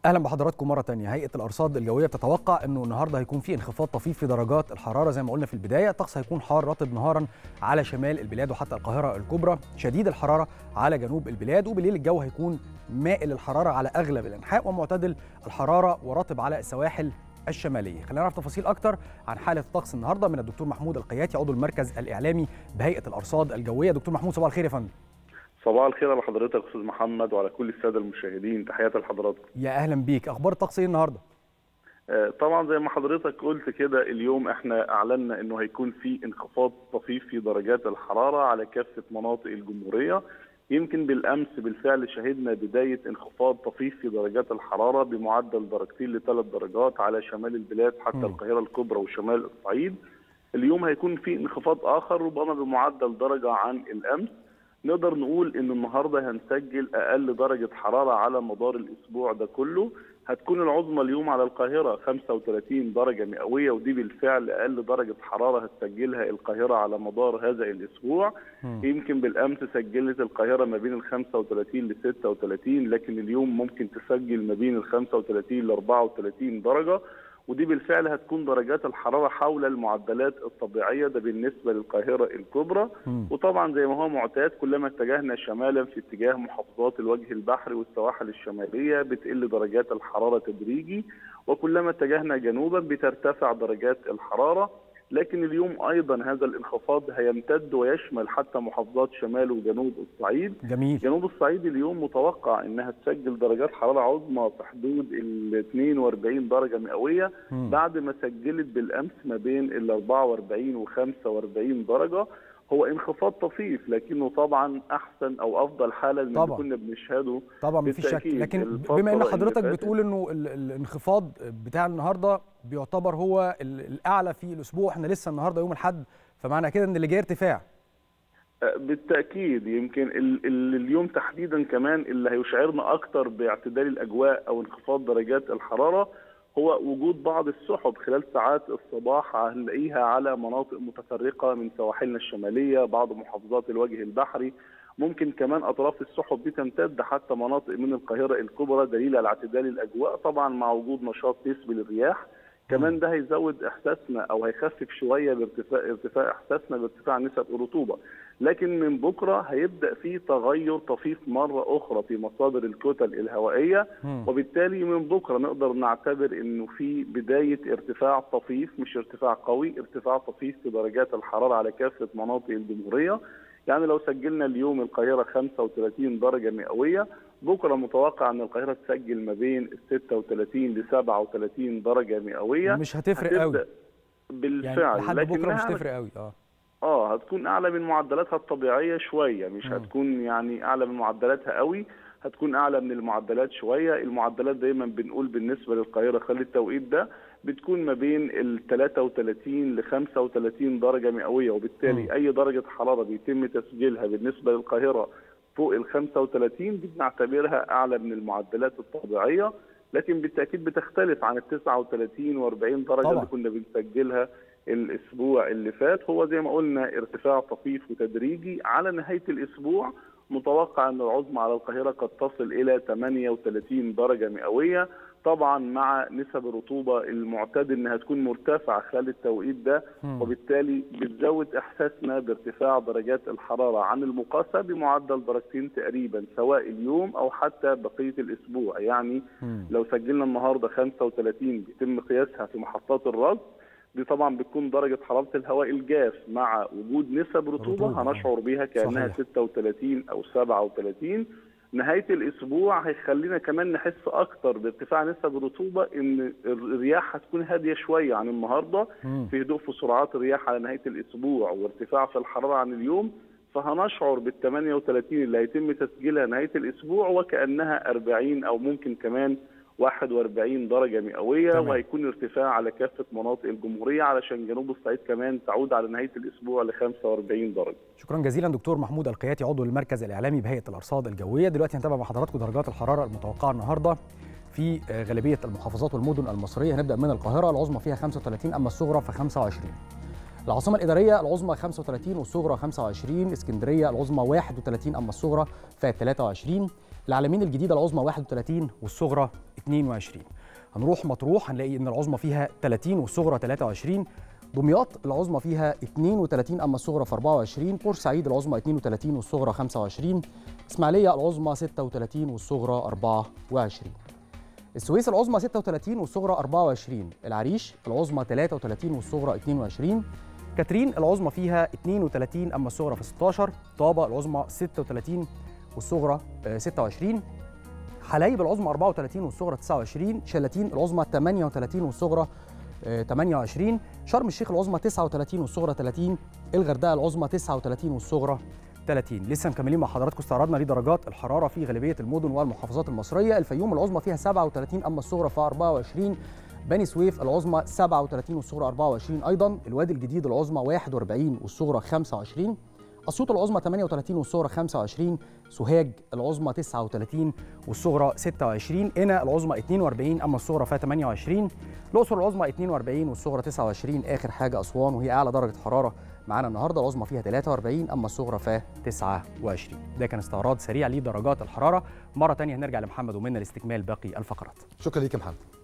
اهلا بحضراتكم مره تانية هيئه الارصاد الجويه بتتوقع انه النهارده هيكون في انخفاض طفيف في درجات الحراره زي ما قلنا في البدايه الطقس هيكون حار رطب نهارا على شمال البلاد وحتى القاهره الكبرى شديد الحراره على جنوب البلاد وبالليل الجو هيكون مائل الحراره على اغلب الانحاء ومعتدل الحراره ورطب على السواحل الشماليه خلينا نعرف تفاصيل اكتر عن حاله الطقس النهارده من الدكتور محمود القياتي عضو المركز الاعلامي بهيئه الارصاد الجويه دكتور محمود صباح الخير يا فندم صباح الخير على حضرتك استاذ محمد وعلى كل الساده المشاهدين تحياتي لحضراتكم يا اهلا بيك اخبار الطقس ايه النهارده آه، طبعا زي ما حضرتك قلت كده اليوم احنا اعلنا انه هيكون في انخفاض طفيف في درجات الحراره على كافه مناطق الجمهوريه يمكن بالامس بالفعل شهدنا بدايه انخفاض طفيف في درجات الحراره بمعدل درجتين لثلاث درجات على شمال البلاد حتى مم. القاهره الكبرى وشمال الصعيد اليوم هيكون في انخفاض اخر ربما بمعدل درجه عن الامس نقدر نقول ان النهارده هنسجل اقل درجه حراره على مدار الاسبوع ده كله هتكون العظمى اليوم على القاهره 35 درجه مئويه ودي بالفعل اقل درجه حراره هتسجلها القاهره على مدار هذا الاسبوع مم. يمكن بالامس سجلت القاهره ما بين ال 35 ل 36 لكن اليوم ممكن تسجل ما بين ال 35 ل 34 درجه ودي بالفعل هتكون درجات الحراره حول المعدلات الطبيعيه ده بالنسبه للقاهره الكبرى مم. وطبعا زي ما هو معتاد كلما اتجهنا شمالا في اتجاه محافظات الوجه البحري والسواحل الشماليه بتقل درجات الحراره تدريجي وكلما اتجهنا جنوبا بترتفع درجات الحراره لكن اليوم ايضا هذا الانخفاض هيمتد ويشمل حتى محافظات شمال وجنوب الصعيد جميل جنوب الصعيد اليوم متوقع انها تسجل درجات حراره عظمى في حدود ال 42 درجه مئويه مم. بعد ما سجلت بالامس ما بين ال 44 و 45 درجه هو انخفاض طفيف لكنه طبعا احسن او افضل حاله من اللي طبعا. كنا بنشهده طبعا مفيش شك بالتأكيد لكن الفترة بما ان اللي حضرتك فاتت- بتقول انه ال- ال- الانخفاض بتاع النهارده بيعتبر هو ال- الاعلى في الاسبوع احنا لسه النهارده يوم الاحد فمعنى كده ان اللي جاي ارتفاع بالتاكيد يمكن ال ال اليوم تحديدا كمان اللي هيشعرنا اكتر باعتدال الاجواء او انخفاض درجات الحراره هو وجود بعض السحب خلال ساعات الصباح هنلاقيها على مناطق متفرقه من سواحلنا الشماليه بعض محافظات الوجه البحري ممكن كمان اطراف السحب دي تمتد حتى مناطق من القاهره الكبرى دليل على اعتدال الاجواء طبعا مع وجود نشاط نسبي للرياح كمان ده هيزود احساسنا او هيخفف شويه بارتفاع ارتفاع احساسنا بارتفاع نسب الرطوبه لكن من بكره هيبدا في تغير طفيف مره اخرى في مصادر الكتل الهوائيه مم. وبالتالي من بكره نقدر نعتبر انه في بدايه ارتفاع طفيف مش ارتفاع قوي ارتفاع طفيف في درجات الحراره على كافه مناطق الجمهوريه يعني لو سجلنا اليوم القاهره 35 درجه مئويه بكره متوقع ان القاهره تسجل ما بين ال 36 ل 37 درجه مئويه مش هتفرق قوي هتبدأ يعني بالفعل لحد بكره مش لكنها تفرق قوي اه اه هتكون اعلى من معدلاتها الطبيعيه شويه مش مم. هتكون يعني اعلى من معدلاتها قوي هتكون اعلى من المعدلات شويه المعدلات دايما بنقول بالنسبه للقاهره خلال التوقيت ده بتكون ما بين ال 33 ل 35 درجه مئويه وبالتالي مم. اي درجه حراره بيتم تسجيلها بالنسبه للقاهره فوق ال 35 دي بنعتبرها اعلى من المعدلات الطبيعيه لكن بالتاكيد بتختلف عن ال 39 و 40 درجه طبعاً. اللي كنا بنسجلها الاسبوع اللي فات هو زي ما قلنا ارتفاع طفيف وتدريجي على نهايه الاسبوع متوقع ان العظمى على القاهره قد تصل الى 38 درجه مئويه طبعا مع نسب الرطوبه المعتاد انها تكون مرتفعه خلال التوقيت ده مم. وبالتالي بتزود احساسنا بارتفاع درجات الحراره عن المقاسه بمعدل درجتين تقريبا سواء اليوم او حتى بقيه الاسبوع يعني مم. لو سجلنا النهارده 35 بيتم قياسها في محطات الرصد دي طبعا بتكون درجه حراره الهواء الجاف مع وجود نسب رطوبه رطوبة، هنشعر بيها كانها صحيح. 36 او 37 نهايه الاسبوع هيخلينا كمان نحس اكتر بارتفاع نسب الرطوبه ان الرياح هتكون هاديه شويه عن النهارده مم. في هدوء في سرعات الرياح على نهايه الاسبوع وارتفاع في الحراره عن اليوم فهنشعر بال 38 اللي هيتم تسجيلها نهايه الاسبوع وكانها 40 او ممكن كمان 41 درجه مئويه تمام. وهيكون ارتفاع على كافه مناطق الجمهوريه علشان جنوب الصعيد كمان تعود على نهايه الاسبوع ل 45 درجه. شكرا جزيلا دكتور محمود القياتي عضو المركز الاعلامي بهيئه الارصاد الجويه دلوقتي هنتابع مع حضراتكم درجات الحراره المتوقعه النهارده في آه، غالبيه المحافظات والمدن المصريه هنبدا من القاهره العظمى فيها 35 اما الصغرى ف 25 العاصمه الاداريه العظمى 35 والصغرى 25 اسكندريه العظمى 31 اما الصغرى ف 23 العالمين الجديده العظمى 31 والصغرى 22 هنروح مطروح هنلاقي ان العظمى فيها 30 والصغرى 23 دمياط العظمى فيها 32 اما الصغرى في 24 بورسعيد العظمى 32 والصغرى 25 اسماعيليه العظمى 36 والصغرى 24 السويس العظمى 36 والصغرى 24 العريش العظمى 33 والصغرى 22 كاترين العظمى فيها 32 اما الصغرى في 16 طابه العظمى 36 والصغرى 26 حلايب العظمى 34 والصغرى 29 شلاتين العظمى 38 والصغرى 28 شرم الشيخ العظمى 39 والصغرى 30 الغردقه العظمى 39 والصغرى 30 لسه مكملين مع حضراتكم استعرضنا لدرجات الحراره في غالبيه المدن والمحافظات المصريه الفيوم العظمى فيها 37 اما الصغرى في 24 بني سويف العظمى 37 والصغرى 24 ايضا الوادي الجديد العظمى 41 والصغرى 25 اسيوط العظمى 38 والصغرى 25 سوهاج العظمى 39 والصغرى 26 قنا العظمى 42 اما الصغرى فيها 28 الاقصر العظمى 42 والصغرى 29 اخر حاجه اسوان وهي اعلى درجه حراره معانا النهارده العظمى فيها 43 اما الصغرى فيها 29 ده كان استعراض سريع لدرجات الحراره مره ثانيه هنرجع لمحمد ومنى لاستكمال باقي الفقرات شكرا ليك يا محمد